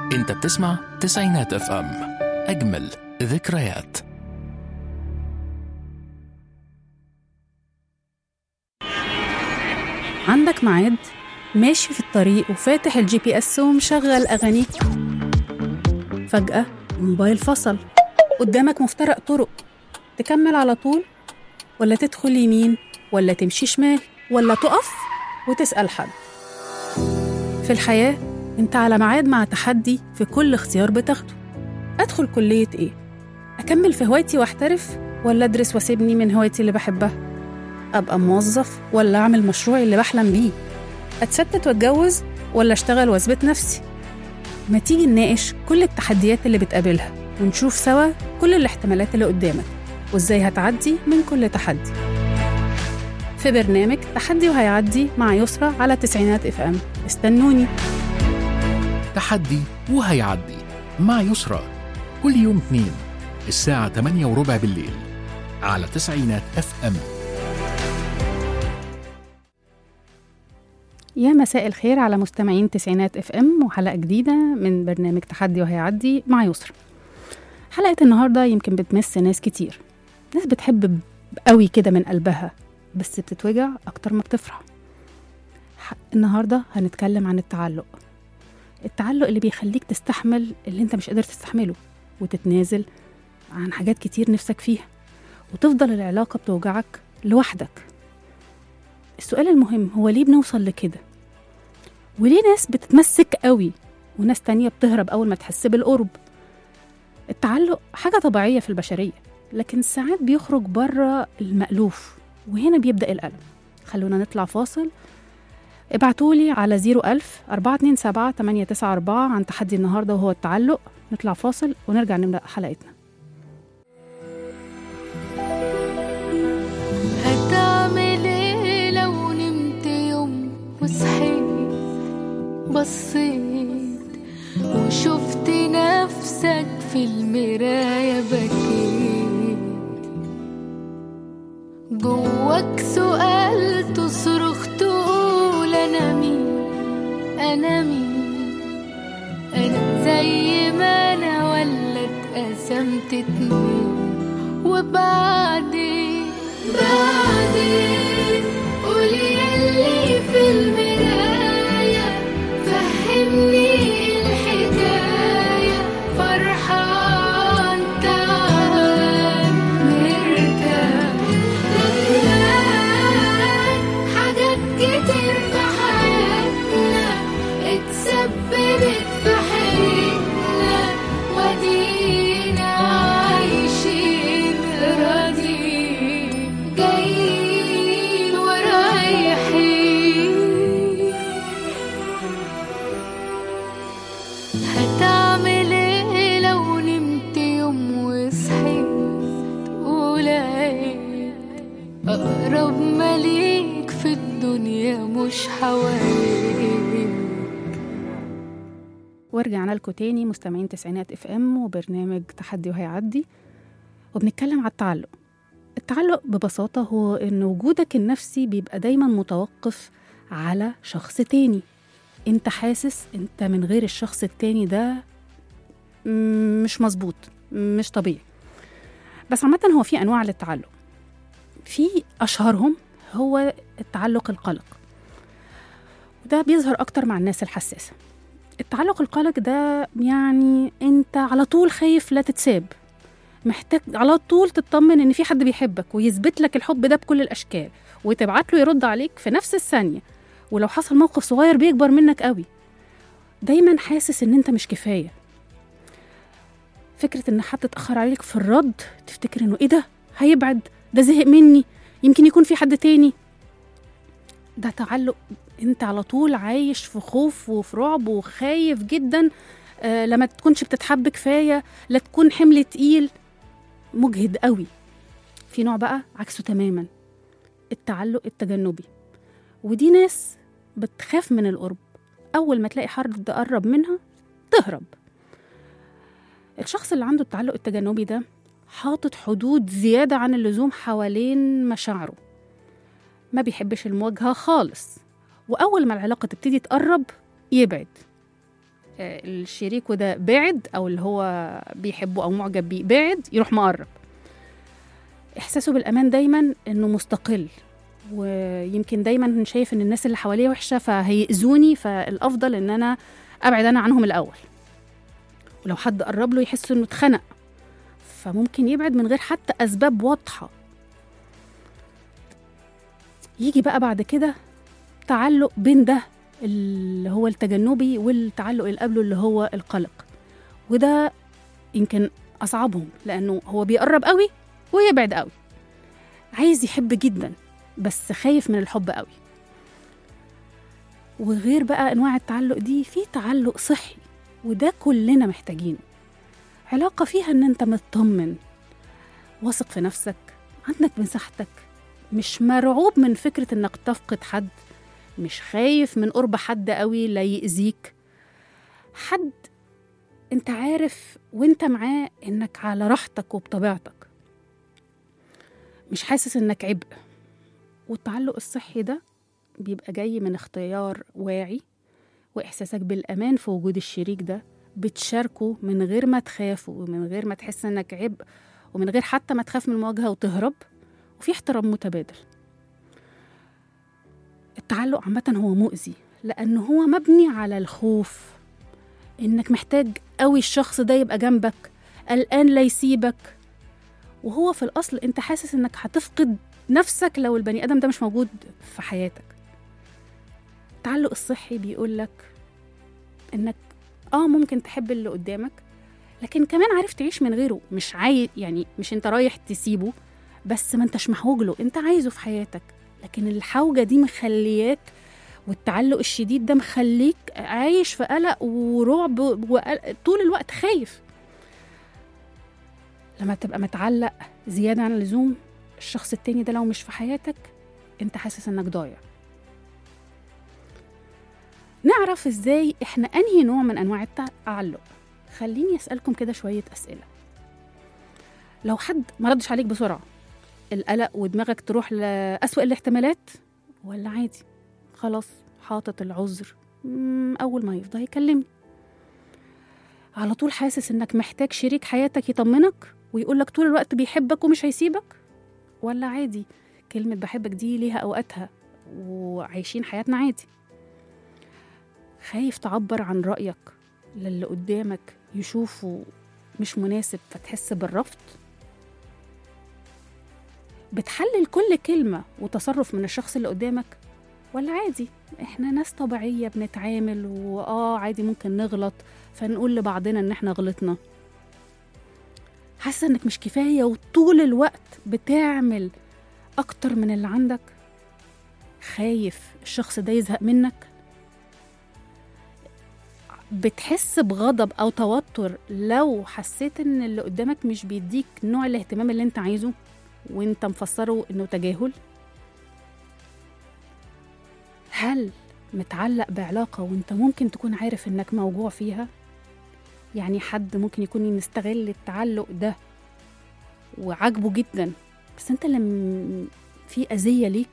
انت بتسمع تسعينات اف ام اجمل ذكريات عندك ميعاد ماشي في الطريق وفاتح الجي بي اس ومشغل أغانيك فجأة الموبايل فصل قدامك مفترق طرق تكمل على طول ولا تدخل يمين ولا تمشي شمال ولا تقف وتسأل حد في الحياة انت على ميعاد مع تحدي في كل اختيار بتاخده أدخل كلية إيه؟ أكمل في هوايتي وأحترف ولا أدرس وأسيبني من هوايتي اللي بحبها؟ أبقى موظف ولا أعمل مشروعي اللي بحلم بيه أتستت وأتجوز ولا أشتغل وأثبت نفسي ما تيجي نناقش كل التحديات اللي بتقابلها ونشوف سوا كل الاحتمالات اللي قدامك وإزاي هتعدي من كل تحدي في برنامج تحدي وهيعدي مع يسرى على تسعينات اف ام استنوني تحدي وهيعدي مع يسرى كل يوم اثنين الساعة 8 وربع بالليل على تسعينات اف ام يا مساء الخير على مستمعين تسعينات اف ام وحلقة جديدة من برنامج تحدي وهيعدي مع يسرى حلقة النهاردة يمكن بتمس ناس كتير ناس بتحب قوي كده من قلبها بس بتتوجع أكتر ما بتفرح ح- النهاردة هنتكلم عن التعلق التعلق اللي بيخليك تستحمل اللي انت مش قادر تستحمله وتتنازل عن حاجات كتير نفسك فيها وتفضل العلاقة بتوجعك لوحدك السؤال المهم هو ليه بنوصل لكده وليه ناس بتتمسك قوي وناس تانية بتهرب أول ما تحس بالقرب التعلق حاجة طبيعية في البشرية لكن ساعات بيخرج بره المألوف وهنا بيبدأ الألم خلونا نطلع فاصل ابعتولي على 01000 427 894 عن تحدي النهاردة وهو التعلق نطلع فاصل ونرجع نبدأ حلقتنا هتعمل ايه لو نمت يوم وصحيت بصيت وشفت نفسك في المراية بكيت جواك سؤال تصرخ تقول انا مين انا مين انا زي ما انا ولا اتقسمت اتنين وبعدين بعدين قولي يلي في المراية فهمني الحكاية فرحان تعبان مرتاح ندمان حاجات كتير في حياتنا اتسببت في حياتنا ودينا عايشين راضيين جايين ورايحين هتعمل ايه لو نمت يوم وصحيت ولقيت اقرب مليك في الدنيا مش حواليك ورجعنا لكم تاني مستمعين تسعينات اف ام وبرنامج تحدي وهيعدي وبنتكلم على التعلق التعلق ببساطة هو إن وجودك النفسي بيبقى دايما متوقف على شخص تاني انت حاسس انت من غير الشخص التاني ده م- مش مظبوط مش طبيعي بس عامة هو في أنواع للتعلق في أشهرهم هو التعلق القلق وده بيظهر أكتر مع الناس الحساسة التعلق القلق ده يعني انت على طول خايف لا تتساب محتاج على طول تطمن ان في حد بيحبك ويثبت لك الحب ده بكل الاشكال وتبعت له يرد عليك في نفس الثانيه ولو حصل موقف صغير بيكبر منك قوي دايما حاسس ان انت مش كفايه فكره ان حد اتاخر عليك في الرد تفتكر انه ايه ده هيبعد ده زهق مني يمكن يكون في حد تاني ده تعلق انت على طول عايش في خوف وفي رعب وخايف جدا آه لما تكونش بتتحب كفايه لا تكون حمل تقيل مجهد قوي في نوع بقى عكسه تماما التعلق التجنبي ودي ناس بتخاف من القرب اول ما تلاقي حد قرب منها تهرب الشخص اللي عنده التعلق التجنبي ده حاطط حدود زيادة عن اللزوم حوالين مشاعره ما بيحبش المواجهة خالص وأول ما العلاقة تبتدي تقرب يبعد آه، الشريك وده بعد او اللي هو بيحبه او معجب بيه بعد يروح مقرب احساسه بالامان دايما انه مستقل ويمكن دايما شايف ان الناس اللي حواليه وحشه فهيأذوني فالافضل ان انا ابعد انا عنهم الاول ولو حد قرب له يحس انه اتخنق فممكن يبعد من غير حتى اسباب واضحه يجي بقى بعد كده تعلق بين ده اللي هو التجنبي والتعلق اللي قبله اللي هو القلق وده يمكن اصعبهم لانه هو بيقرب قوي ويبعد قوي عايز يحب جدا بس خايف من الحب قوي وغير بقى انواع التعلق دي في تعلق صحي وده كلنا محتاجينه علاقة فيها ان انت مطمن واثق في نفسك عندك مساحتك مش مرعوب من فكرة انك تفقد حد مش خايف من قرب حد قوي لا يأذيك حد انت عارف وانت معاه انك على راحتك وبطبيعتك مش حاسس انك عبء والتعلق الصحي ده بيبقى جاي من اختيار واعي واحساسك بالامان في وجود الشريك ده بتشاركه من غير ما تخاف ومن غير ما تحس انك عبء ومن غير حتى ما تخاف من المواجهه وتهرب وفي احترام متبادل التعلق عامه هو مؤذي لانه هو مبني على الخوف انك محتاج قوي الشخص ده يبقى جنبك قلقان لا يسيبك وهو في الاصل انت حاسس انك هتفقد نفسك لو البني ادم ده مش موجود في حياتك التعلق الصحي بيقول لك انك اه ممكن تحب اللي قدامك لكن كمان عارف تعيش من غيره مش عاي يعني مش انت رايح تسيبه بس ما انتش محوج له انت عايزه في حياتك لكن الحوجه دي مخلياك والتعلق الشديد ده مخليك عايش في قلق ورعب وقلق طول الوقت خايف لما تبقى متعلق زياده عن اللزوم الشخص التاني ده لو مش في حياتك انت حاسس انك ضايع نعرف ازاي احنا انهي نوع من انواع التعلق خليني اسالكم كده شويه اسئله لو حد ما ردش عليك بسرعه القلق ودماغك تروح لأسوأ الاحتمالات ولا عادي خلاص حاطط العذر مم، اول ما يفضى يكلمني على طول حاسس انك محتاج شريك حياتك يطمنك ويقولك طول الوقت بيحبك ومش هيسيبك ولا عادي كلمة بحبك دي ليها أوقاتها وعايشين حياتنا عادي خايف تعبر عن رأيك للي قدامك يشوفه مش مناسب فتحس بالرفض بتحلل كل كلمة وتصرف من الشخص اللي قدامك ولا عادي احنا ناس طبيعية بنتعامل واه عادي ممكن نغلط فنقول لبعضنا ان احنا غلطنا حاسة انك مش كفاية وطول الوقت بتعمل اكتر من اللي عندك خايف الشخص ده يزهق منك بتحس بغضب او توتر لو حسيت ان اللي قدامك مش بيديك نوع الاهتمام اللي انت عايزه وانت مفسره انه تجاهل هل متعلق بعلاقة وانت ممكن تكون عارف انك موجوع فيها يعني حد ممكن يكون مستغل التعلق ده وعاجبه جدا بس انت اللي م- في أذية ليك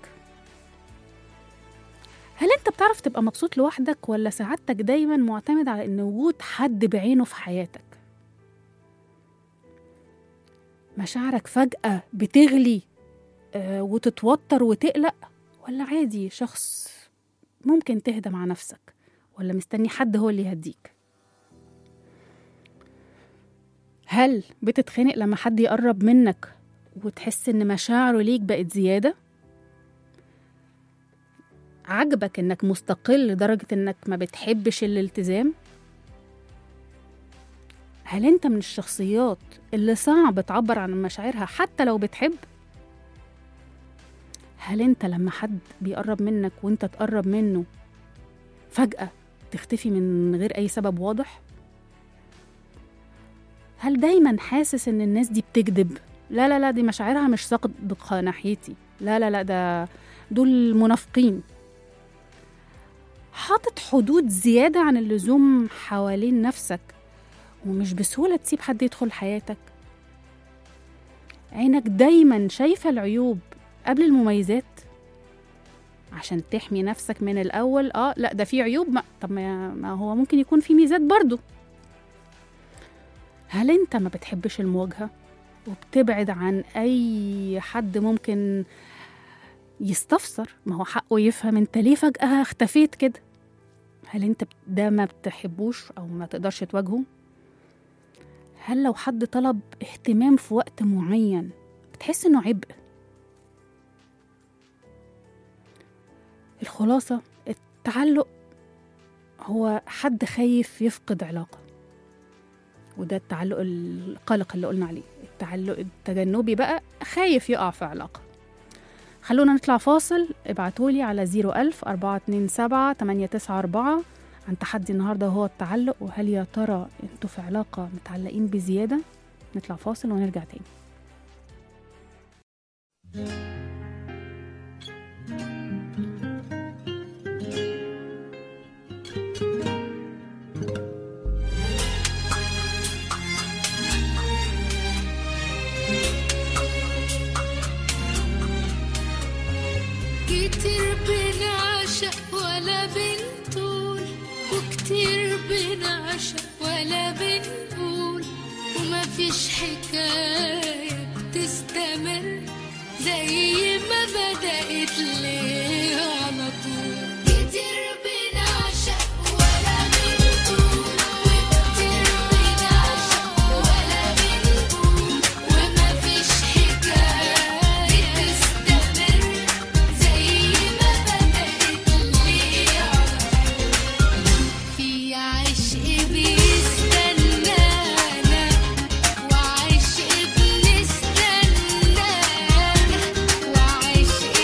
هل انت بتعرف تبقى مبسوط لوحدك ولا سعادتك دايما معتمد على ان وجود حد بعينه في حياتك مشاعرك فجأة بتغلي آه، وتتوتر وتقلق ولا عادي شخص ممكن تهدى مع نفسك ولا مستني حد هو اللي يهديك هل بتتخنق لما حد يقرب منك وتحس ان مشاعره ليك بقت زيادة عجبك انك مستقل لدرجة انك ما بتحبش الالتزام هل انت من الشخصيات اللي صعب تعبر عن مشاعرها حتى لو بتحب هل انت لما حد بيقرب منك وانت تقرب منه فجأة تختفي من غير أي سبب واضح؟ هل دايما حاسس إن الناس دي بتكذب؟ لا لا لا دي مشاعرها مش صادقة ناحيتي لا لا لا ده دول منافقين حاطط حدود زيادة عن اللزوم حوالين نفسك ومش بسهولة تسيب حد يدخل حياتك عينك دايما شايفة العيوب قبل المميزات عشان تحمي نفسك من الاول اه لا ده في عيوب ما طب ما, ما هو ممكن يكون في ميزات برضو هل انت ما بتحبش المواجهه وبتبعد عن اي حد ممكن يستفسر ما هو حقه يفهم انت ليه فجاه اختفيت كده هل انت بت- ده ما بتحبوش او ما تقدرش تواجهه هل لو حد طلب اهتمام في وقت معين بتحس انه عبء الخلاصة التعلق هو حد خايف يفقد علاقة وده التعلق القلق اللي قلنا عليه التعلق التجنبي بقى خايف يقع في علاقة خلونا نطلع فاصل ابعتولي على 01000 427 894 عن تحدي النهاردة هو التعلق وهل يا ترى انتوا في علاقة متعلقين بزيادة نطلع فاصل ونرجع تاني كتير بنعشق ولا بنطول وكتير بنعشق ولا بنقول وما فيش حكاية بتستمر زي ما بدأت ليه على طول كتير بنعشق ولا بنطول وكتير بنعشق ولا بنقول وما فيش حكاية بتستمر زي ما بدأت ليه على طول في عشق بيستنانا وعشق بنستنانا وعشق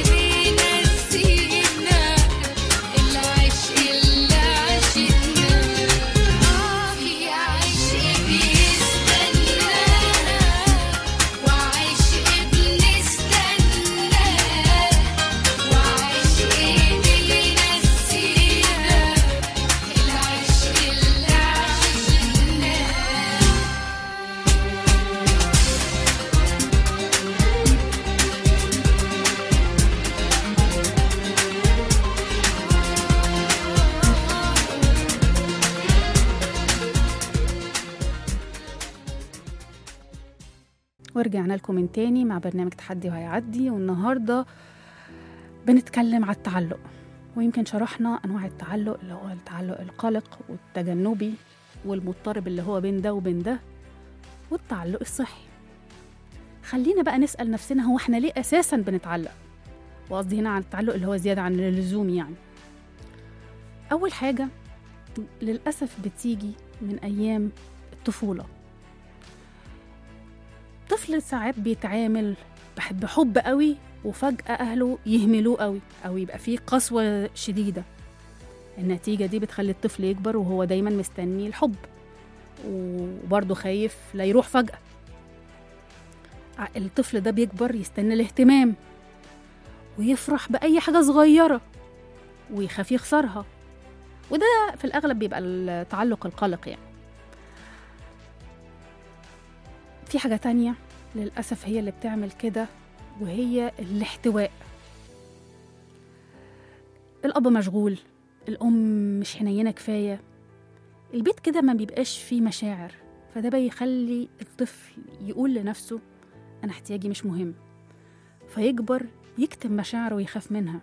بينسينا العشق اللي عشقناه في عشق بيستنانا وعشق بنستناه وعشق بينسينا العشق اللي عشقناه ورجعنا لكم من تاني مع برنامج تحدي وهيعدي والنهاردة بنتكلم على التعلق ويمكن شرحنا أنواع التعلق اللي هو التعلق القلق والتجنبي والمضطرب اللي هو بين ده وبين ده والتعلق الصحي خلينا بقى نسأل نفسنا هو احنا ليه أساسا بنتعلق وقصدي هنا عن التعلق اللي هو زيادة عن اللزوم يعني أول حاجة للأسف بتيجي من أيام الطفولة طفل ساعات بيتعامل بح- بحب قوي وفجأة أهله يهملوه قوي أو يبقى فيه قسوة شديدة النتيجة دي بتخلي الطفل يكبر وهو دايما مستني الحب وبرضه خايف لا يروح فجأة ع- الطفل ده بيكبر يستنى الاهتمام ويفرح بأي حاجة صغيرة ويخاف يخسرها وده في الأغلب بيبقى التعلق القلق يعني في حاجة تانية للأسف هي اللي بتعمل كده وهي الاحتواء الأب مشغول الأم مش حنينة كفاية البيت كده ما بيبقاش فيه مشاعر فده بيخلي الطفل يقول لنفسه أنا احتياجي مش مهم فيكبر يكتم مشاعره ويخاف منها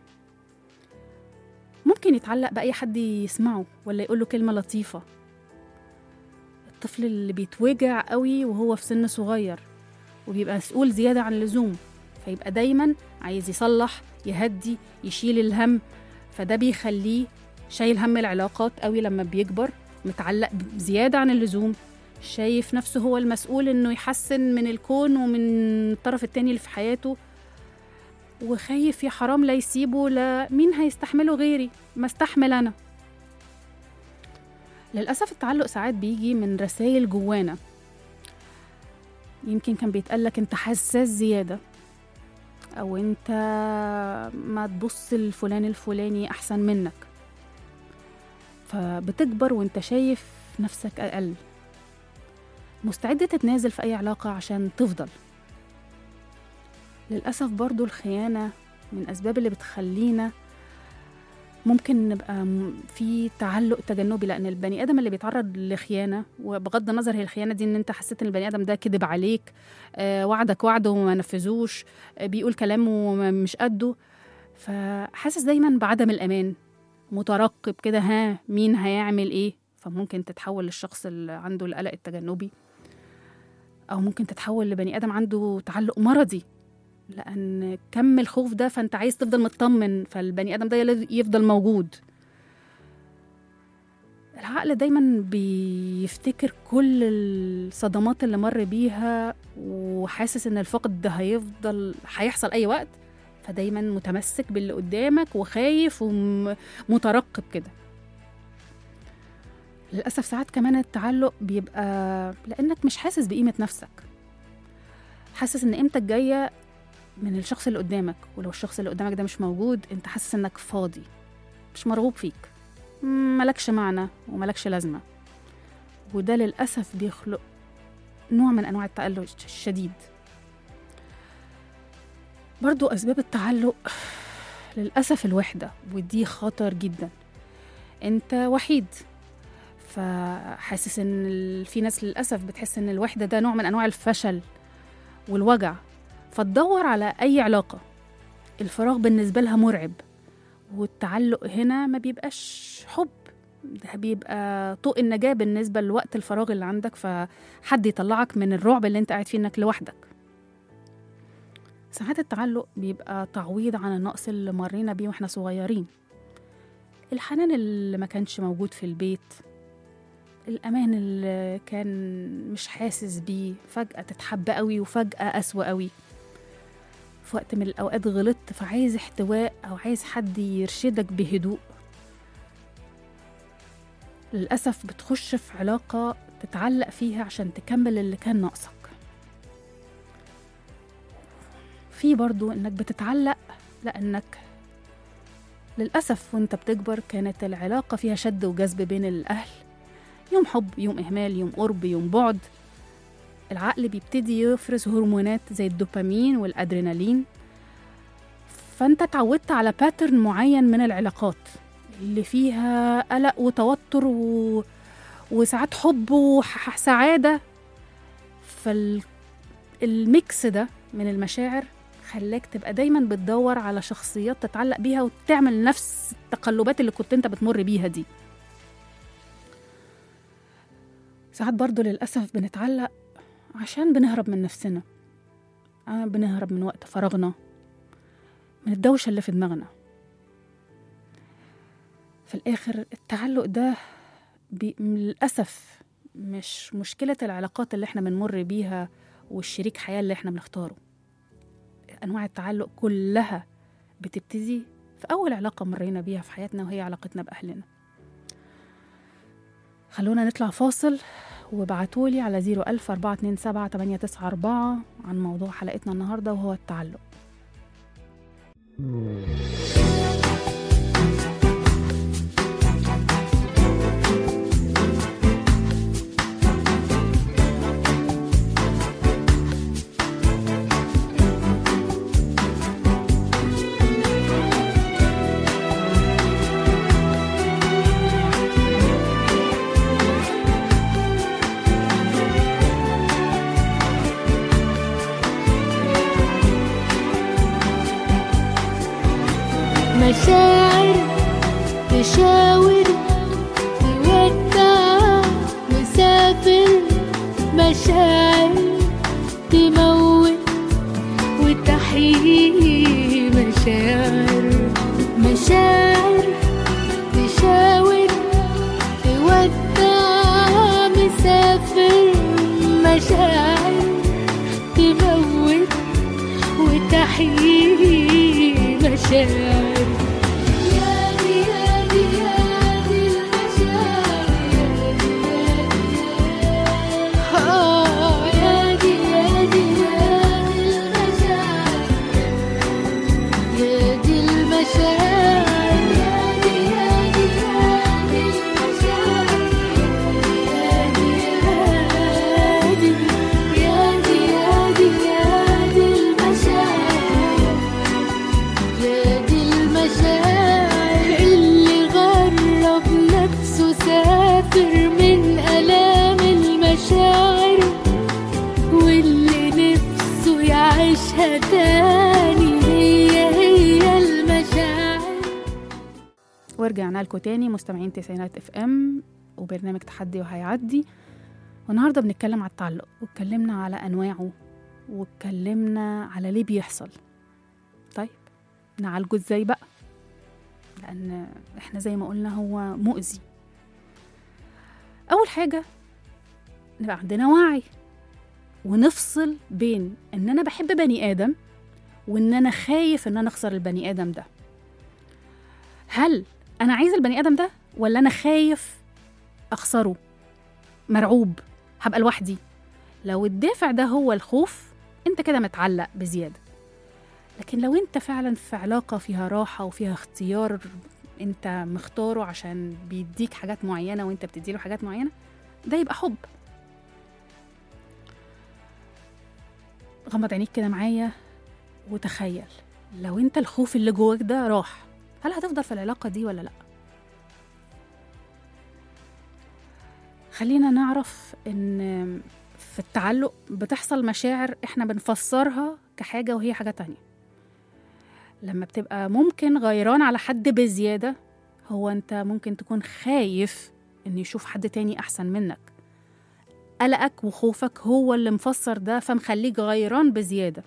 ممكن يتعلق بأي حد يسمعه ولا يقوله كلمة لطيفة الطفل اللي بيتوجع قوي وهو في سن صغير وبيبقى مسؤول زيادة عن اللزوم فيبقى دايما عايز يصلح يهدي يشيل الهم فده بيخليه شايل هم العلاقات قوي لما بيكبر متعلق زيادة عن اللزوم شايف نفسه هو المسؤول انه يحسن من الكون ومن الطرف التاني اللي في حياته وخايف يا حرام لا يسيبه لا مين هيستحمله غيري ما استحمل انا للأسف التعلق ساعات بيجي من رسائل جوانا يمكن كان بيتقالك انت حساس زيادة أو انت ما تبص لفلان الفلاني أحسن منك فبتكبر وانت شايف نفسك أقل مستعد تتنازل في أي علاقة عشان تفضل للأسف برضو الخيانة من الأسباب اللي بتخلينا ممكن نبقى م- في تعلق تجنبي لأن البني آدم اللي بيتعرض لخيانة وبغض النظر هي الخيانة دي إن أنت حسيت إن البني آدم ده كذب عليك آه وعدك وعده وما نفذوش آه بيقول كلامه م- مش قده فحاسس دايما بعدم الأمان مترقب كده ها مين هيعمل إيه فممكن تتحول للشخص اللي عنده القلق التجنبي أو ممكن تتحول لبني آدم عنده تعلق مرضي لأن كم الخوف ده فأنت عايز تفضل مطمن فالبني آدم ده يل- يفضل موجود العقل دايما بيفتكر كل الصدمات اللي مر بيها وحاسس ان الفقد ده هيفضل هيحصل اي وقت فدايما متمسك باللي قدامك وخايف ومترقب كده للأسف ساعات كمان التعلق بيبقى لأنك مش حاسس بقيمة نفسك حاسس إن قيمتك جاية من الشخص اللي قدامك ولو الشخص اللي قدامك ده مش موجود انت حاسس انك فاضي مش مرغوب فيك ملكش معنى وملكش لازمة وده للأسف بيخلق نوع من أنواع التألق الشديد برضو أسباب التعلق للأسف الوحدة ودي خطر جدا انت وحيد فحاسس ان ال- في ناس للأسف بتحس ان الوحدة ده نوع من أنواع الفشل والوجع فتدور على أي علاقة الفراغ بالنسبة لها مرعب والتعلق هنا ما بيبقاش حب ده بيبقى طوق النجاة بالنسبة لوقت الفراغ اللي عندك فحد يطلعك من الرعب اللي انت قاعد فيه انك لوحدك ساعات التعلق بيبقى تعويض عن النقص اللي مرينا بيه واحنا صغيرين الحنان اللي ما كانش موجود في البيت الأمان اللي كان مش حاسس بيه فجأة تتحب قوي وفجأة أسوأ قوي في وقت من الأوقات غلطت فعايز احتواء أو عايز حد يرشدك بهدوء للأسف بتخش في علاقة تتعلق فيها عشان تكمل اللي كان ناقصك في برضو إنك بتتعلق لأنك للأسف وانت بتكبر كانت العلاقة فيها شد وجذب بين الأهل يوم حب يوم إهمال يوم قرب يوم بعد العقل بيبتدي يفرز هرمونات زي الدوبامين والأدرينالين فأنت اتعودت على باترن معين من العلاقات اللي فيها قلق وتوتر و... وساعات حب وسعادة فالميكس ده من المشاعر خلاك تبقى دايما بتدور على شخصيات تتعلق بيها وتعمل نفس التقلبات اللي كنت انت بتمر بيها دي ساعات برضو للأسف بنتعلق عشان بنهرب من نفسنا آه بنهرب من وقت فراغنا من الدوشة اللي في دماغنا في الآخر التعلق ده بي... للأسف مش مشكلة العلاقات اللي احنا بنمر بيها والشريك حياة اللي احنا بنختاره أنواع التعلق كلها بتبتدي في أول علاقة مرينا بيها في حياتنا وهي علاقتنا بأهلنا خلونا نطلع فاصل وابعتولي على 01000 427 894 عن موضوع حلقتنا النهاردة وهو التعلق مشاعر تشاور تودع مسافر مشاعر تموت وتحيي مشاعر مشاعر تشاور تودع مسافر مشاعر تموت وتحيي مشاعر يا دي يا دي يا دي المشاعر آه يا دي يا دي يا دي المشاعر يا دي المشاعر يا دي يا دي يا دي المشاعر يا دي يا دي يا دي يا دي يا دي المشاعر تاني هي هي المشاعر ورجعنا لكم تاني مستمعين تسعينات اف ام وبرنامج تحدي وهيعدي والنهارده بنتكلم على التعلق واتكلمنا على انواعه واتكلمنا على ليه بيحصل طيب نعالجه ازاي بقى لان احنا زي ما قلنا هو مؤذي اول حاجه نبقى عندنا وعي ونفصل بين ان انا بحب بني ادم وان انا خايف ان انا اخسر البني ادم ده هل انا عايزه البني ادم ده ولا انا خايف اخسره مرعوب هبقى لوحدي لو الدافع ده هو الخوف انت كده متعلق بزياده لكن لو انت فعلا في علاقه فيها راحه وفيها اختيار انت مختاره عشان بيديك حاجات معينه وانت بتديله حاجات معينه ده يبقى حب غمض عينيك كده معايا وتخيل لو انت الخوف اللي جواك ده راح هل هتفضل في العلاقة دي ولا لأ؟ خلينا نعرف إن في التعلق بتحصل مشاعر إحنا بنفسرها كحاجة وهي حاجة تانية لما بتبقى ممكن غيران على حد بزيادة هو أنت ممكن تكون خايف إن يشوف حد تاني أحسن منك قلقك وخوفك هو اللي مفسر ده فمخليك غيران بزيادة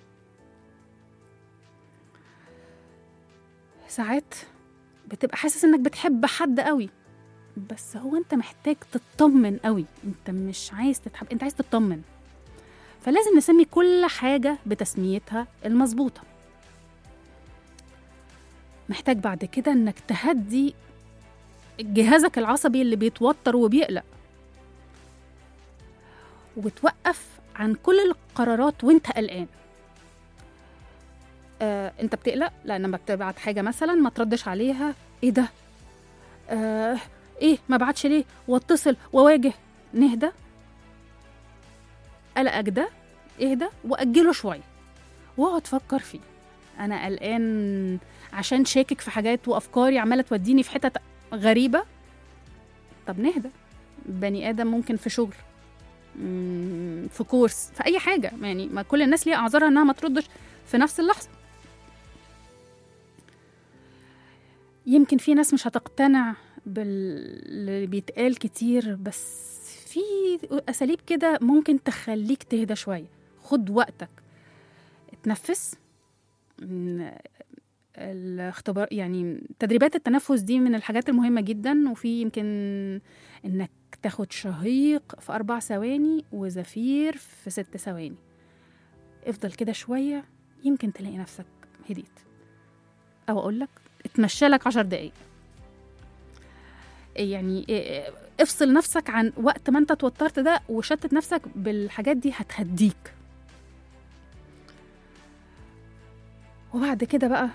ساعات بتبقى حاسس انك بتحب حد قوي بس هو انت محتاج تطمن قوي انت مش عايز تتحب انت عايز تطمن فلازم نسمي كل حاجة بتسميتها المظبوطة محتاج بعد كده انك تهدي جهازك العصبي اللي بيتوتر وبيقلق وتوقف عن كل القرارات وانت قلقان آه، انت بتقلق لان لما بتبعت حاجه مثلا ما تردش عليها ايه ده آه، ايه ما بعتش ليه واتصل واواجه نهدى قلقك ده اهدى واجله شويه واقعد فكر فيه انا قلقان عشان شاكك في حاجات وافكاري عماله توديني في حتت غريبه طب نهدى بني ادم ممكن في شغل مم، في كورس في اي حاجه يعني ما كل الناس ليها اعذارها انها ما تردش في نفس اللحظه يمكن في ناس مش هتقتنع باللي بيتقال كتير بس في اساليب كده ممكن تخليك تهدى شويه خد وقتك اتنفس م، الاختبار يعني تدريبات التنفس دي من الحاجات المهمه جدا وفي يمكن انك تاخد شهيق في اربع ثواني وزفير في ست ثواني افضل كده شويه يمكن تلاقي نفسك هديت او اقول لك اتمشى لك عشر دقايق يعني إيه- افصل نفسك عن وقت ما انت اتوترت ده وشتت نفسك بالحاجات دي هتهديك وبعد كده بقى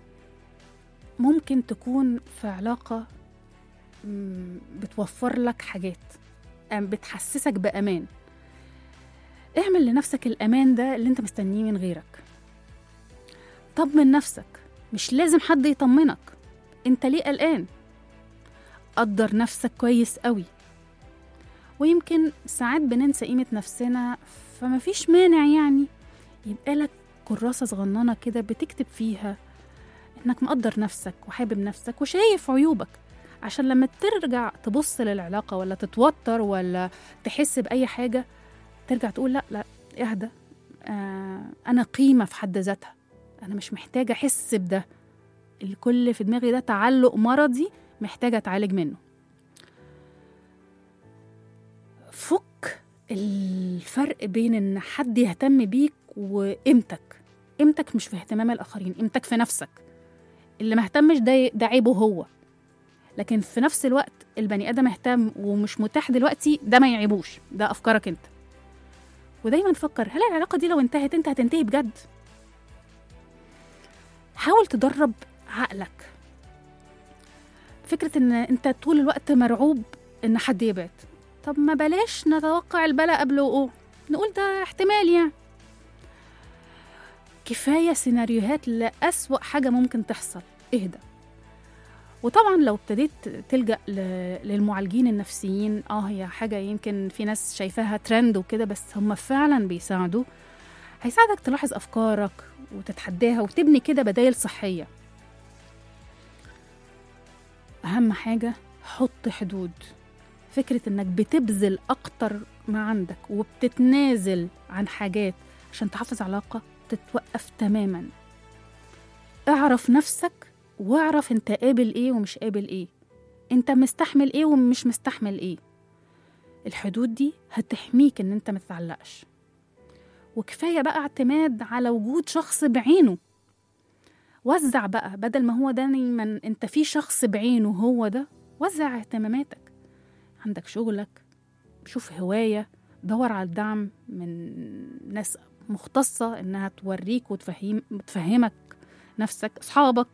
ممكن تكون في علاقة مم، بتوفر لك حاجات أم بتحسسك بأمان اعمل لنفسك الأمان ده اللي انت مستنيه من غيرك طمن نفسك مش لازم حد يطمنك انت ليه قلقان قدر نفسك كويس قوي ويمكن ساعات بننسى قيمة نفسنا فمفيش مانع يعني يبقى لك كراسة صغننة كده بتكتب فيها انك مقدر نفسك وحابب نفسك وشايف عيوبك عشان لما ترجع تبص للعلاقة ولا تتوتر ولا تحس بأي حاجة ترجع تقول لا لا اهدى آه أنا قيمة في حد ذاتها أنا مش محتاجة أحس بده الكل في دماغي ده تعلق مرضي محتاجة أتعالج منه فك الفرق بين إن حد يهتم بيك وقيمتك قيمتك مش في اهتمام الآخرين قيمتك في نفسك اللي مهتمش ده ده عيبه هو لكن في نفس الوقت البني ادم اهتم ومش متاح دلوقتي ده ما يعيبوش ده افكارك انت ودايما فكر هل العلاقه دي لو انتهت انت هتنتهي بجد حاول تدرب عقلك فكره ان انت طول الوقت مرعوب ان حد يبعد طب ما بلاش نتوقع البلاء قبل وقوع نقول ده احتمال يعني كفايه سيناريوهات لأسوأ حاجه ممكن تحصل اهدى وطبعا لو ابتديت تلجأ ل- للمعالجين النفسيين اه هي حاجة يمكن في ناس شايفاها ترند وكده بس هم فعلا بيساعدوا هيساعدك تلاحظ أفكارك وتتحداها وتبني كده بدايل صحية أهم حاجة حط حدود فكرة إنك بتبذل أكتر ما عندك وبتتنازل عن حاجات عشان تحافظ علاقة تتوقف تماما اعرف نفسك واعرف انت قابل ايه ومش قابل ايه انت مستحمل ايه ومش مستحمل ايه الحدود دي هتحميك ان انت ما تتعلقش وكفايه بقى اعتماد على وجود شخص بعينه وزع بقى بدل ما هو دايما انت في شخص بعينه هو ده وزع اهتماماتك عندك شغلك شوف هوايه دور على الدعم من ناس مختصه انها توريك وتفهم وتفهمك نفسك اصحابك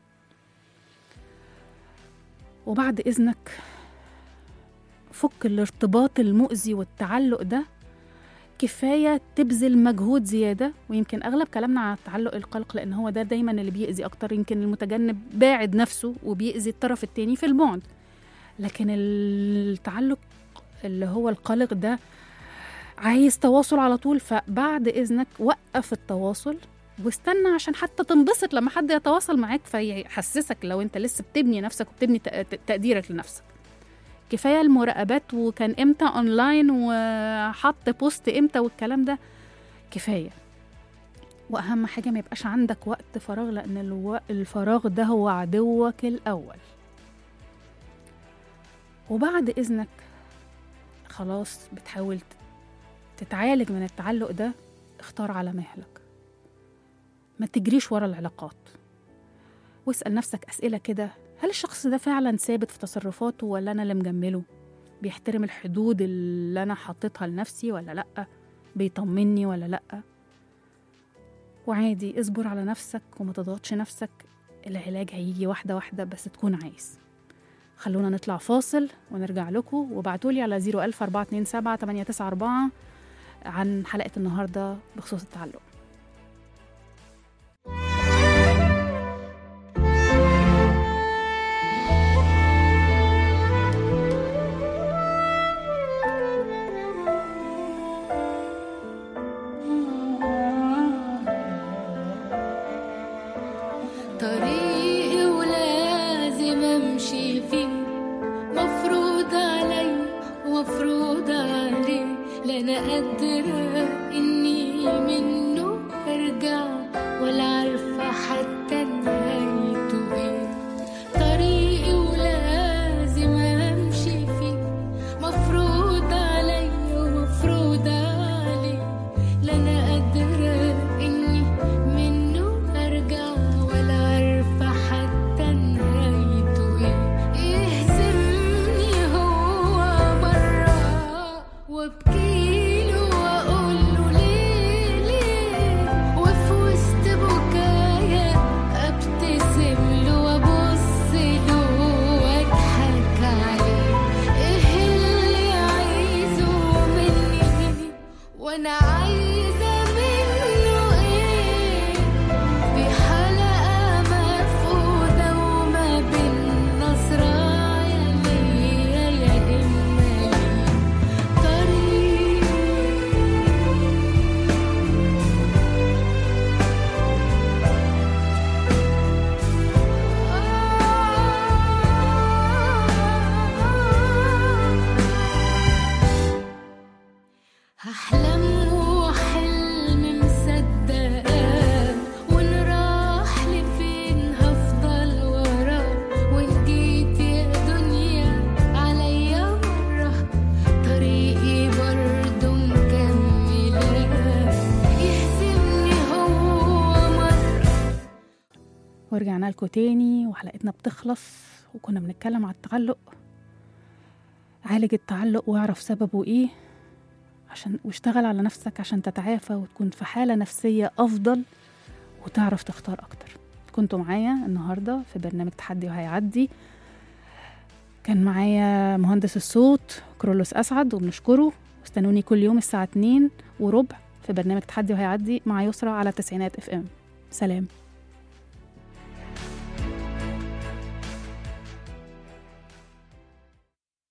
وبعد اذنك فك الارتباط المؤذي والتعلق ده كفايه تبذل مجهود زياده ويمكن اغلب كلامنا على التعلق القلق لان هو ده دايما اللي بيأذي اكتر يمكن المتجنب باعد نفسه وبيأذي الطرف التاني في البعد لكن التعلق اللي هو القلق ده عايز تواصل على طول فبعد اذنك وقف التواصل واستنى عشان حتى تنبسط لما حد يتواصل معاك فيحسسك لو انت لسه بتبني نفسك وبتبني تق- تقديرك لنفسك كفايه المراقبات وكان امتى اونلاين وحط بوست امتى والكلام ده كفايه واهم حاجه ما يبقاش عندك وقت فراغ لان الو... الفراغ ده هو عدوك الاول وبعد اذنك خلاص بتحاول تتعالج من التعلق ده اختار على مهلك ما تجريش ورا العلاقات واسأل نفسك أسئلة كده هل الشخص ده فعلا ثابت في تصرفاته ولا أنا اللي مجمله بيحترم الحدود اللي أنا حطيتها لنفسي ولا لأ بيطمني ولا لأ وعادي اصبر على نفسك وما تضغطش نفسك العلاج هيجي واحدة واحدة بس تكون عايز خلونا نطلع فاصل ونرجع لكم وابعتولي على 01000 427 894 عن حلقة النهاردة بخصوص التعلق طريقي ولازم امشي فيه مفروض علي ومفروض عليه لا انا قادرة اني منه ارجع ولا عارفة حتى نهايته ايه طريقي ولازم امشي فيه مفروض علي ومفروض عليه لا انا قادرة اني منه ارجع ولا عارفة حتى نهايته ايه يهزمني هو مرة وابكيله واقوله ليه ليه وفي وسط بكايا ابتسم له وابص له واضحك عليه ايه اللي عايزه مني وانا عايزه منه ايه في حلقه مفقوده وما بين نصرايا ليا يا اما ليه طريق هحلم وحلم مصدقاه وان راح لفين هفضل وراه وان جيت يا دنيا عليا مرة طريقي برضه مكملة يهزمني هو مرة ورجعنا لكم تاني وحلقتنا بتخلص وكنا بنتكلم على التعلق عالج التعلق واعرف سببه ايه عشان واشتغل على نفسك عشان تتعافى وتكون في حالة نفسية أفضل وتعرف تختار أكتر كنتوا معايا النهاردة في برنامج تحدي وهيعدي كان معايا مهندس الصوت كرولوس أسعد وبنشكره واستنوني كل يوم الساعة 2 وربع في برنامج تحدي وهيعدي مع يسرى على تسعينات اف ام سلام